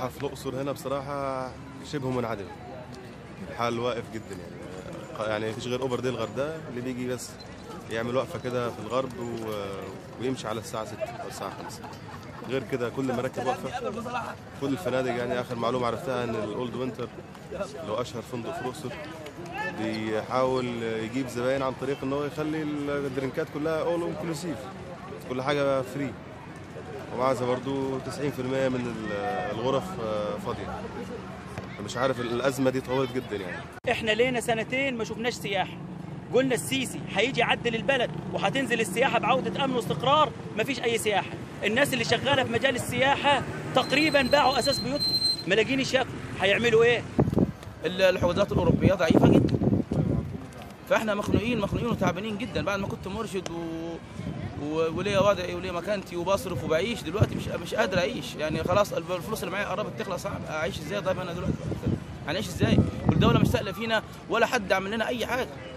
السياحة في الأقصر هنا بصراحة شبه منعدم الحال واقف جدا يعني يعني مفيش غير أوبر دي الغردقة اللي بيجي بس يعمل وقفة كده في الغرب و... ويمشي على الساعة 6 أو الساعة 5 غير كده كل مراكب واقفة كل الفنادق يعني آخر معلومة عرفتها إن الأولد وينتر اللي هو أشهر فندق في الأقصر بيحاول يجيب زباين عن طريق إن هو يخلي الدرينكات كلها أول انكلوسيف كل حاجة فري ومعاها برضو 90% من الغرف فاضية مش عارف الأزمة دي طولت جدا يعني احنا لينا سنتين ما شفناش سياحه قلنا السيسي هيجي يعدل البلد وهتنزل السياحه بعوده امن واستقرار مفيش اي سياحه الناس اللي شغاله في مجال السياحه تقريبا باعوا اساس بيوتهم ملاقين يشاكلوا هيعملوا ايه الحجوزات الاوروبيه ضعيفه جدا فاحنا مخنوقين مخنوقين وتعبانين جدا بعد ما كنت مرشد و... و... وليا وضعي وليا مكانتي وبصرف وبعيش دلوقتي مش مش قادر اعيش يعني خلاص الفلوس اللي معايا قربت تخلص اعيش ازاي طيب انا دلوقتي هنعيش ازاي والدوله مش سائله فينا ولا حد عمل لنا اي حاجه